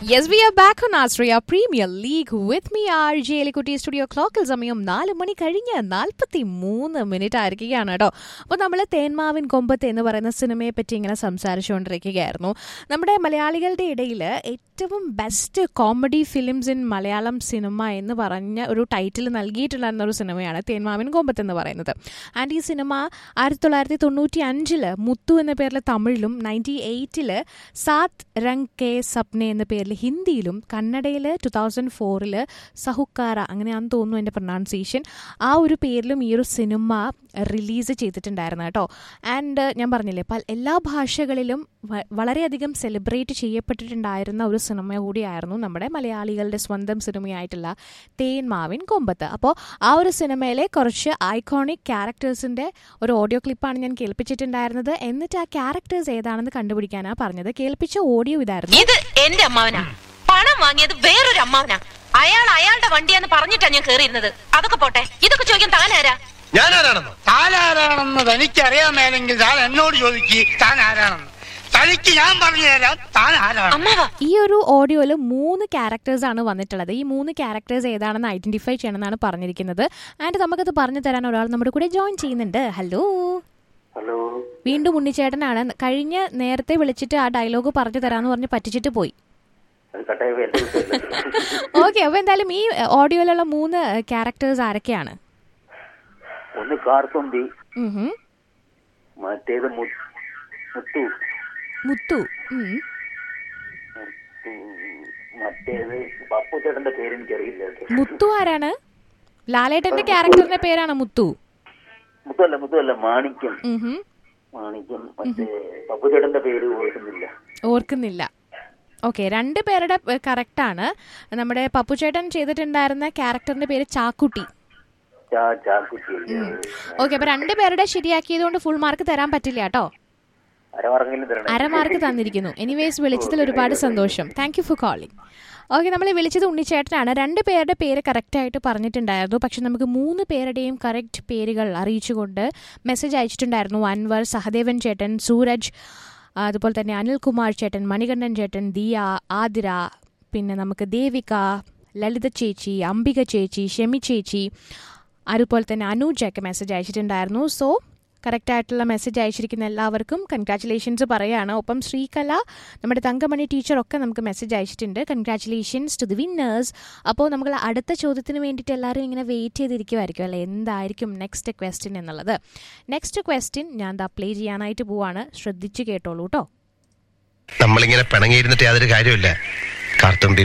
Yes, we are back on Australia Premier League with me, RJ Elikkutty studio ക്ലോക്കിൽ സമയം നാല് മണി കഴിഞ്ഞ് നാൽപ്പത്തി മൂന്ന് മിനിറ്റ് ആയിരിക്കുകയാണ് കേട്ടോ അപ്പോൾ നമ്മൾ തേന്മാവിൻ കൊമ്പത്ത് എന്ന് പറയുന്ന സിനിമയെ പറ്റി ഇങ്ങനെ സംസാരിച്ചുകൊണ്ടിരിക്കുകയായിരുന്നു നമ്മുടെ മലയാളികളുടെ ഇടയിൽ ഏറ്റവും best comedy films in Malayalam cinema എന്ന് പറഞ്ഞ ഒരു ടൈറ്റിൽ നൽകിയിട്ടുണ്ടായിരുന്ന ഒരു സിനിമയാണ് തേന്മാവിൻ കൊമ്പത്ത് എന്ന് പറയുന്നത് ആൻഡ് ഈ സിനിമ ആയിരത്തി തൊള്ളായിരത്തി തൊണ്ണൂറ്റി അഞ്ചില് മുത്തു എന്ന പേരിൽ തമിഴിലും നയൻറ്റി എയ്റ്റില് സാത് രംഗ് കെ സപ്നെ എന്ന പേരിൽ ഹിന്ദിയിലും കന്നഡയിൽ ടു തൗസൻഡ് ഫോറിൽ സഹുക്കാര അങ്ങനെയാണെന്ന് തോന്നുന്നു എൻ്റെ പ്രൊണൗൺസിയേഷൻ ആ ഒരു പേരിലും ഈ ഒരു സിനിമ റിലീസ് ചെയ്തിട്ടുണ്ടായിരുന്നു കേട്ടോ ആൻഡ് ഞാൻ പറഞ്ഞില്ലേ പല എല്ലാ ഭാഷകളിലും വ- വളരെയധികം സെലിബ്രേറ്റ് ചെയ്യപ്പെട്ടിട്ടുണ്ടായിരുന്ന ഒരു സിനിമ കൂടിയായിരുന്നു നമ്മുടെ മലയാളികളുടെ സ്വന്തം സിനിമയായിട്ടുള്ള തേന്മാവിൻ കൊമ്പത്ത് അപ്പോൾ ആ ഒരു സിനിമയിലെ കുറച്ച് ഐക്കോണിക് ക്യാരക്ടേഴ്സിൻ്റെ ഒരു ഓഡിയോ ക്ലിപ്പാണ് ഞാൻ കേൾപ്പിച്ചിട്ടുണ്ടായിരുന്നത് എന്നിട്ട് ആ ക്യാരക്ടേഴ്സ് ഏതാണെന്ന് കണ്ടുപിടിക്കാനാണ് പറഞ്ഞത് കേൾപ്പിച്ച ഓഡിയോ ഇതായിരുന്നു ഇത് എന്റെ അമ്മാവനാ പണം വാങ്ങിയത് വേറൊരു അമ്മാവനാ അയാൾ അയാളുടെ വണ്ടിയാന്ന് പറഞ്ഞിട്ടാ ഞാൻ കേറിയിരുന്നത് അതൊക്കെ പോട്ടെ ഇതൊക്കെ ചോദിക്കാൻ താനാരാ ഞാൻ ആരാണെന്നോ താൻ ആരാണെന്ന് തനിക്കറിയാമേലെങ്കിൽ താൻ എന്നോട് ചോദിക്ക് താൻ ആരാണെന്ന് തനിക്ക് ഞാൻ പറഞ്ഞു തരാം താൻ ആരാണ് അമ്മാവാ ഈ ഒരു ഓഡിയോയിൽ മൂന്ന് ക്യാരക്ടേഴ്സ് ആണ് വന്നിട്ടുള്ളത് ഈ മൂന്ന് ക്യാരക്ടേഴ്സ് ഏതാണെന്ന് ഐഡന്റിഫൈ ചെയ്യണമെന്നാണ് പറഞ്ഞിരിക്കുന്നത് ആൻഡ് നമുക്കത് പറഞ്ഞു തരാൻ ഒരാൾ നമ്മുടെ കൂടെ ജോയിൻ ചെയ്യുന്നുണ്ട് ഹലോ ഹലോ വീണ്ടും ഉണ്ണിച്ചേട്ടനാണ് കഴിഞ്ഞ നേരത്തെ വിളിച്ചിട്ട് ആ ഡയലോഗ് പറഞ്ഞു തരാന്ന് പറഞ്ഞ് പറ്റിച്ചിട്ട് പോയി അത് കട്ടായ എന്റെ വിഷയമല്ല ഓക്കെ അപ്പോൾ എന്തായാലും ഈ ഓഡിയോയിലുള്ള മൂന്ന് ക്യാരക്ടേഴ്സ് ആരൊക്കെയാണ് ഒന്ന് കാർത്തുമ്പി ഉം ഹും. മറ്റേത് മു- മുത്തു മുത്തു ഉം. ഉം, മറ്റേത് പപ്പു ചേട്ടന്റെ പേര് എനിക്കറിയില്ല മുത്തു ആരാണ് ലാലേട്ടന്റെ ക്യാരക്ടറിന്റെ പേരാണ് മുത്തു മുത്തല്ല മുത്തല്ല മാണിക്യം ഉം ഹും. മാണിക്യം മറ്റേ പപ്പു ചേട്ടന്റെ പേര് ഓർക്കുന്നില്ല ഓർക്കുന്നില്ല ഓക്കെ രണ്ട് പേരുടെ കറക്റ്റാണ് നമ്മുടെ പപ്പുചേട്ടൻ ചെയ്തിട്ടുണ്ടായിരുന്ന ക്യാരക്ടറിന്റെ പേര് ചാക്കുട്ടി ചാ ചാക്കുറ്റി ഓക്കെ അപ്പൊ രണ്ട് പേരുടെ ശരിയാക്കിയത് കൊണ്ട് ഫുൾ മാർക്ക് തരാൻ പറ്റില്ല കേട്ടോ അരമറങ്ങെങ്കിലും തരണം അര മാർക്ക് തന്നിരിക്കുന്നു എനിവേസ് വിളിച്ചതിൽ ഒരുപാട് സന്തോഷം thank you for calling okay നമ്മൾ വിളിച്ചത് ഉണ്ണിച്ചേട്ടനാണ് രണ്ട് പേരുടെ പേര് കറക്റ്റായിട്ട് പറഞ്ഞിട്ടുണ്ടായിരുന്നു പക്ഷെ നമുക്ക് മൂന്ന് പേരുടെയും കറക്റ്റ് പേരുകൾ അറിയിച്ചുകൊണ്ട് മെസ്സേജ് അയച്ചിട്ടുണ്ടായിരുന്നു അൻവർ സഹദേവൻ ചേട്ടൻ സൂരജ് ആ, അതുപോലെ തന്നെ അനിൽകുമാർ ചേട്ടൻ മണികണ്ഠൻ ചേട്ടൻ ദിയ ആതിര പിന്നെ നമുക്ക് ദേവിക ലളിത ചേച്ചി അംബിക ചേച്ചി ഷെമി ചേച്ചി അതുപോലെ തന്നെ അനൂജൊക്കെ മെസ്സേജ് അയച്ചിട്ടുണ്ടായിരുന്നു സോ കറക്റ്റ് ആയിട്ടുള്ള മെസ്സേജ് അയച്ചിരിക്കുന്ന എല്ലാവർക്കും കൺഗ്രാറ്റുലേഷൻസ് പറയുകയാണ് ഒപ്പം ശ്രീകല നമ്മുടെ തങ്കമണി ടീച്ചറൊക്കെ നമുക്ക് മെസ്സേജ് അയച്ചിട്ടുണ്ട് കൺഗ്രാറ്റുലേഷൻസ് ടു ദി വിന്നേഴ്സ് അപ്പോൾ നമ്മൾ അടുത്ത ചോദ്യത്തിന് വേണ്ടിയിട്ട് എല്ലാവരും ഇങ്ങനെ വെയിറ്റ് ചെയ്തിരിക്കുമായിരിക്കും അല്ലേ എന്തായിരിക്കും നെക്സ്റ്റ് ക്വസ്റ്റ്യൻ എന്നുള്ളത് നെക്സ്റ്റ് ക്വസ്റ്റ്യൻ ഞാൻ ദാ പ്ലേ ചെയ്യാനായിട്ട് പോവാണ് ശ്രദ്ധിച്ച് കേട്ടോളൂ കേട്ടോ നമ്മളിങ്ങനെ പിണങ്ങിയിരുന്നിട്ട് യാതൊരു കാര്യമില്ല കാർത്തുമ്പി